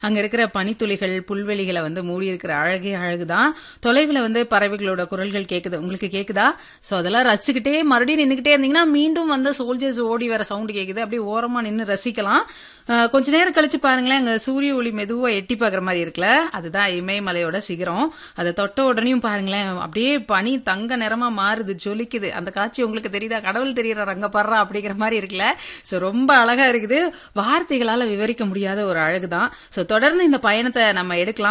அங்க இருக்கிற பனித்துளிகள் புல்வெளிகளை வந்து மூடி இருக்கிற அழகே அழகுதான் தொலைவில் வந்து பறவைகளோட குரல்கள் கேக்குது உங்களுக்கு கேக்குதா சோ அதெல்லாம் ரசிச்சுக்கிட்டே மறுபடியும் நின்னுக்கிட்டே இருந்தீங்கன்னா மீண்டும் வந்து சோல்ஜர்ஸ் ஓடி வர சவுண்ட் கேக்குது அப்படியே ஓரமா நின்னு ரசிக்கலாம் அஹ், கொஞ்ச நேரம் கழிச்சு பாருங்களேன் அங்க சூரிய ஒளி மெதுவா எட்டி பாக்குற மாதிரி இருக்குல்ல அதுதான் இமயமலையோட சிகரம் அதை தொட்ட உடனேயும் பாருங்களேன் அப்படியே பனி தங்க நிறமா மாறுது ஜொலிக்குது அந்த காட்சி உங்களுக்கு தெரியுதா கடவுள் தெரியறாரு அங்க படுறா அப்படிங்கிற மாதிரி இருக்குல்ல சோ ரொம்ப அழகா இருக்குது வார்த்தைகளால விவரிக்க முடியாத ஒரு அழகுதான் சோ தொடர்ந்து இந்த பயணத்தை நம்ம எடுக்கலாம்